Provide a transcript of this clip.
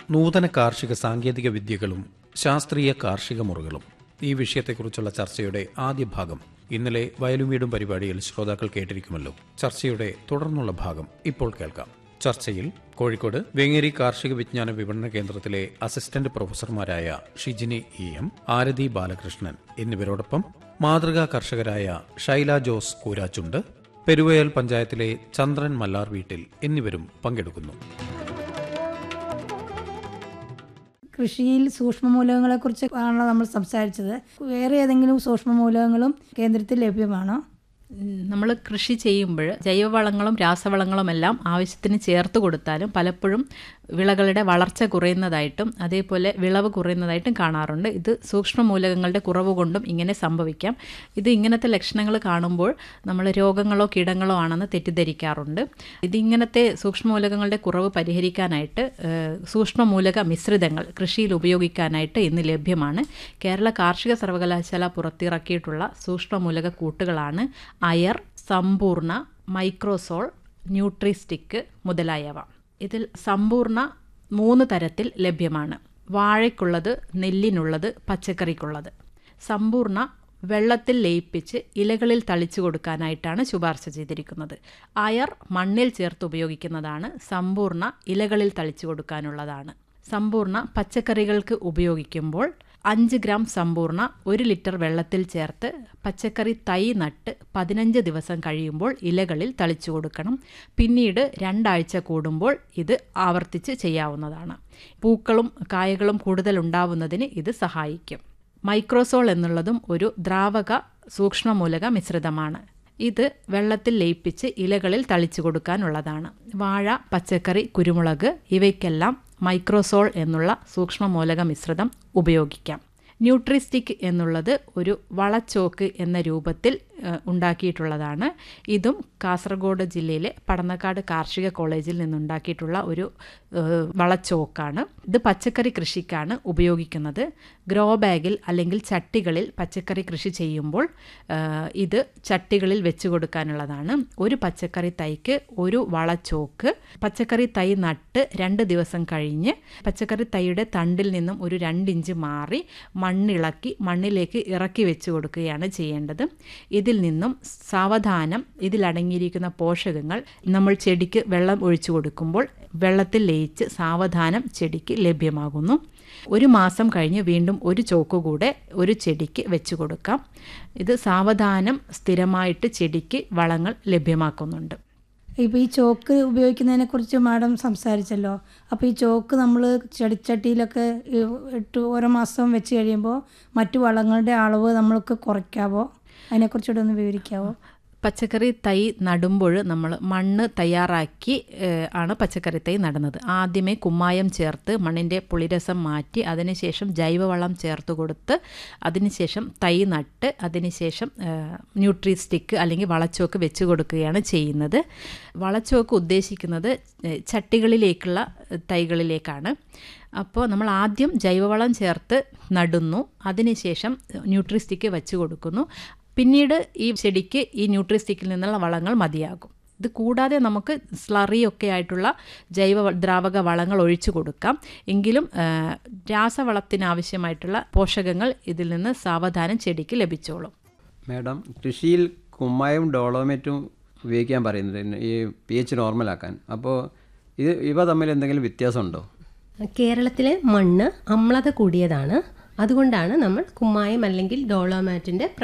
നൂതന കാർഷിക സാങ്കേതിക വിദ്യകളും ശാസ്ത്രീയ കാർഷിക മുറകളും ഈ വിഷയത്തെക്കുറിച്ചുള്ള ചർച്ചയുടെ ആദ്യ ഭാഗം ഇന്നലെ വയലും വീടും പരിപാടിയിൽ ശ്രോതാക്കൾ കേട്ടിരിക്കുമല്ലോ ചർച്ചയുടെ തുടർന്നുള്ള ഭാഗം ഇപ്പോൾ കേൾക്കാം ചർച്ചയിൽ കോഴിക്കോട് വേങ്ങേരി കാർഷിക വിജ്ഞാന വിപണന കേന്ദ്രത്തിലെ അസിസ്റ്റന്റ് പ്രൊഫസർമാരായ ഷിജിനി ഇ എം ആരതി ബാലകൃഷ്ണൻ എന്നിവരോടൊപ്പം മാതൃകാ കർഷകരായ ഷൈല ജോസ് കൂരാച്ചുണ്ട് പെരുവയൽ പഞ്ചായത്തിലെ ചന്ദ്രൻ മല്ലാർ വീട്ടിൽ എന്നിവരും പങ്കെടുക്കുന്നു കൃഷിയിൽ സൂക്ഷ്മമൂലകങ്ങളെക്കുറിച്ച് ആണല്ലോ നമ്മൾ സംസാരിച്ചത് വേറെ ഏതെങ്കിലും സൂക്ഷ്മമൂലകങ്ങളും കേന്ദ്രത്തിൽ ലഭ്യമാണോ നമ്മൾ കൃഷി ചെയ്യുമ്പോൾ ജൈവവളങ്ങളും രാസവളങ്ങളും എല്ലാം ആവശ്യത്തിന് ചേർത്ത് കൊടുത്താലും പലപ്പോഴും വിളകളുടെ വളർച്ച കുറയുന്നതായിട്ടും അതേപോലെ വിളവ് കുറയുന്നതായിട്ടും കാണാറുണ്ട് ഇത് സൂക്ഷ്മ മൂലകങ്ങളുടെ കുറവ് കൊണ്ടും ഇങ്ങനെ സംഭവിക്കാം ഇത് ഇങ്ങനത്തെ ലക്ഷണങ്ങൾ കാണുമ്പോൾ നമ്മൾ രോഗങ്ങളോ കീടങ്ങളോ ആണെന്ന് തെറ്റിദ്ധരിക്കാറുണ്ട് ഇത് ഇങ്ങനത്തെ സൂക്ഷ്മ മൂലകങ്ങളുടെ കുറവ് പരിഹരിക്കാനായിട്ട് ഏഹ്, സൂക്ഷ്മ മൂലക മിശ്രിതങ്ങൾ കൃഷിയിൽ ഉപയോഗിക്കാനായിട്ട് ഇന്ന് ലഭ്യമാണ് കേരള കാർഷിക സർവകലാശാല പുറത്തിറക്കിയിട്ടുള്ള സൂക്ഷ്മ മൂലക കൂട്ടുകളാണ് അയർ സമ്പൂർണ്ണ മൈക്രോസോൾ ന്യൂട്രിസ്റ്റിക്ക് മുതലായവ ഇതിൽ സമ്പൂർണ്ണ മൂന്ന് തരത്തിൽ ലഭ്യമാണ് വാഴയ്ക്കുള്ളത് നെല്ലിനുള്ളത് പച്ചക്കറിക്കുള്ളത് സമ്പൂർണ്ണ വെള്ളത്തിൽ ലയിപ്പിച്ച് ഇലകളിൽ തളിച്ചു കൊടുക്കാനായിട്ടാണ് ശുപാർശ ചെയ്തിരിക്കുന്നത് അയർ മണ്ണിൽ ചേർത്ത് ഉപയോഗിക്കുന്നതാണ് സമ്പൂർണ്ണ ഇലകളിൽ തളിച്ചു കൊടുക്കാനുള്ളതാണ് സമ്പൂർണ്ണ പച്ചക്കറികൾക്ക് ഉപയോഗിക്കുമ്പോൾ അഞ്ച് ഗ്രാം സമ്പൂർണ്ണ ഒരു ലിറ്റർ വെള്ളത്തിൽ ചേർത്ത് പച്ചക്കറി തൈ നട്ട് പതിനഞ്ച് ദിവസം കഴിയുമ്പോൾ ഇലകളിൽ തളിച്ചു കൊടുക്കണം പിന്നീട് രണ്ടാഴ്ച കൂടുമ്പോൾ ഇത് ആവർത്തിച്ച് ചെയ്യാവുന്നതാണ് പൂക്കളും കായകളും കൂടുതൽ ഉണ്ടാവുന്നതിന് ഇത് സഹായിക്കും മൈക്രോസോൾ എന്നുള്ളതും ഒരു ദ്രാവക സൂക്ഷ്മമൂലക മിശ്രിതമാണ് ഇത് വെള്ളത്തിൽ ലയിപ്പിച്ച് ഇലകളിൽ തളിച്ചു കൊടുക്കാനുള്ളതാണ് വാഴ പച്ചക്കറി കുരുമുളക് ഇവയ്ക്കെല്ലാം മൈക്രോസോൾ എന്നുള്ള സൂക്ഷ്മമൂലക മിശ്രിതം ഉപയോഗിക്കാം ന്യൂട്രിസ്റ്റിക് എന്നുള്ളത് ഒരു വളച്ചോക്ക് എന്ന രൂപത്തിൽ ഏഹ്, ഉണ്ടാക്കിയിട്ടുള്ളതാണ് ഇതും കാസർഗോഡ് ജില്ലയിലെ പടന്നക്കാട് കാർഷിക കോളേജിൽ നിന്നുണ്ടാക്കിയിട്ടുള്ള ഒരു ഏഹ്, വളച്ചോക്കാണ് ഇത് പച്ചക്കറി കൃഷിക്കാണ് ഉപയോഗിക്കുന്നത് ഗ്രോ ബാഗിൽ അല്ലെങ്കിൽ ചട്ടികളിൽ പച്ചക്കറി കൃഷി ചെയ്യുമ്പോൾ ഏഹ്, ഇത് ചട്ടികളിൽ വെച്ച് കൊടുക്കാനുള്ളതാണ് ഒരു പച്ചക്കറി തൈക്ക് ഒരു വളച്ചോക്ക് പച്ചക്കറി തൈ നട്ട് രണ്ട് ദിവസം കഴിഞ്ഞ് പച്ചക്കറി തൈയുടെ തണ്ടിൽ നിന്നും ഒരു രണ്ടിഞ്ച് മാറി മണ്ണിളക്കി മണ്ണിലേക്ക് ഇറക്കി വെച്ച് കൊടുക്കുകയാണ് ചെയ്യേണ്ടത് ഇതിൽ നിന്നും സാവധാനം ഇതിലടങ്ങിയിരിക്കുന്ന പോഷകങ്ങൾ നമ്മൾ ചെടിക്ക് വെള്ളം ഒഴിച്ചു കൊടുക്കുമ്പോൾ വെള്ളത്തിൽ ലയിച്ച് സാവധാനം ചെടിക്ക് ലഭ്യമാകുന്നു ഒരു മാസം കഴിഞ്ഞ് വീണ്ടും ഒരു ചോക്ക് കൂടെ ഒരു ചെടിക്ക് വെച്ച് കൊടുക്കാം ഇത് സാവധാനം സ്ഥിരമായിട്ട് ചെടിക്ക് വളങ്ങൾ ലഭ്യമാക്കുന്നുണ്ട് ഇപ്പോൾ ഈ ചോക്ക് ഉപയോഗിക്കുന്നതിനെ കുറിച്ച് മാഡം സംസാരിച്ചല്ലോ അപ്പോൾ ഈ ചോക്ക് നമ്മൾ ചെടിച്ചട്ടിയിലൊക്കെ ഈ ഇട്ട് ഓരോ മാസം വെച്ച് കഴിയുമ്പോൾ മറ്റു വളങ്ങളുടെ അളവ് നമ്മൾക്ക് കുറയ്ക്കാവോ അതിനെക്കുറിച്ചുകൂടെ ഒന്ന് വിവരിക്കാവോ പച്ചക്കറി തൈ നടുമ്പോൾ നമ്മൾ മണ്ണ് തയ്യാറാക്കി ഏഹ്, ആണ് പച്ചക്കറി തൈ നടുന്നത് ആദ്യമേ കുമ്മായം ചേർത്ത് മണ്ണിൻ്റെ പുളിരസം മാറ്റി അതിനുശേഷം ജൈവവളം ചേർത്ത് കൊടുത്ത് അതിനുശേഷം തൈ നട്ട് അതിനുശേഷം ഏഹ്, ന്യൂട്രി സ്റ്റിക്ക് അല്ലെങ്കിൽ വളച്ചോക്ക് വെച്ച് കൊടുക്കുകയാണ് ചെയ്യുന്നത് വളച്ചോക്ക് ഉദ്ദേശിക്കുന്നത് ഏഹ്, ചട്ടികളിലേക്കുള്ള തൈകളിലേക്കാണ് അപ്പോൾ നമ്മൾ ആദ്യം ജൈവവളം ചേർത്ത് നടുന്നു അതിനുശേഷം ന്യൂട്രിസ്റ്റിക്ക് വെച്ച് കൊടുക്കുന്നു പിന്നീട് ഈ ചെടിക്ക് ഈ ന്യൂട്രിസ്റ്റിക്കിൽ നിന്നുള്ള വളങ്ങൾ മതിയാകും ഇത് കൂടാതെ നമുക്ക് സ്ലറിയൊക്കെ ആയിട്ടുള്ള ജൈവ വ- ദ്രാവക വളങ്ങൾ ഒഴിച്ചു കൊടുക്കാം എങ്കിലും ആ, രാസവളത്തിനാവശ്യമായിട്ടുള്ള പോഷകങ്ങൾ ഇതിൽ നിന്ന് സാവധാനം ചെടിക്ക് ലഭിച്ചോളും മാഡം കൃഷിയിൽ കുമ്മായും ഡോളോമേറ്റും ഉപയോഗിക്കാൻ പറയുന്നത് ഈ പി എച്ച് നോർമലാക്കാൻ അപ്പോൾ ഇത് ഇവ തമ്മിൽ എന്തെങ്കിലും വ്യത്യാസമുണ്ടോ കേരളത്തിലെ മണ്ണ് അമ്ലത കൂടിയതാണ് അതുകൊണ്ടാണ് നമ്മൾ കുമ്മായം അല്ലെങ്കിൽ ഡോളോമാറ്റിൻ്റെ